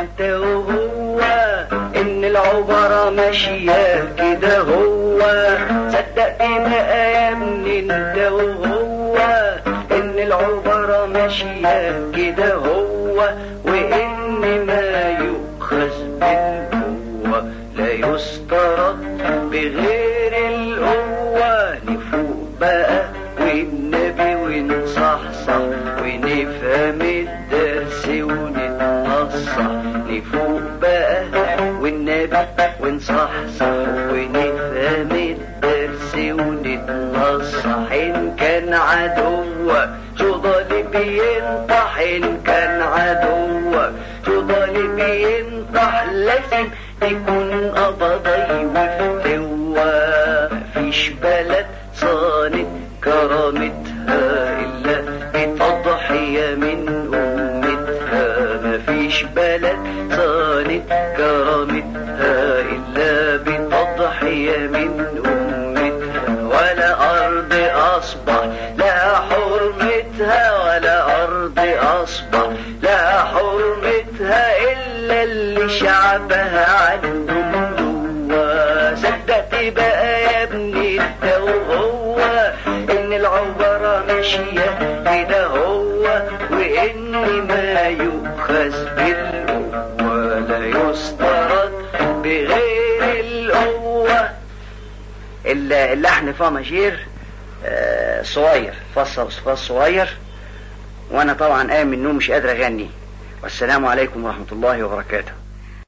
انت وهو ان العبارة ماشية كده هو صدقت بقى يا ابني انت وهو ان العبارة ماشية كده هو وان ما يؤخذ بالقوة لا يسترد بغير القوة نفوق بقى والنبي ونصحصح ونفهم الدرس ونتنصح نفوق بقى والنبي ونصحصح ونفهم الدرس ونتنصح إن كان عدوك شو ظالم ينطح إن كان عدوك شو ظالم ينطح لازم تكون قبضي وفتوى مفيش بلد صانت كرامتها إلا بتضحية من أمتها مفيش بلد صانت كرامتها إلا بتضحية من أمتها ولا أرض أصبح لا حرمتها ولا أرض أصبح لا حرمتها إلا اللي شعبها عندهم جوا صدقت بقى يا ابني انت وهو ان العبرة ماشية كده هو وان ما يؤخذ بالقوة لا يسترد بغير القوة اللحن فا ماجير آه، صغير فصل فص صغير وانا طبعا قايم من النوم مش قادر اغني والسلام عليكم ورحمة الله وبركاته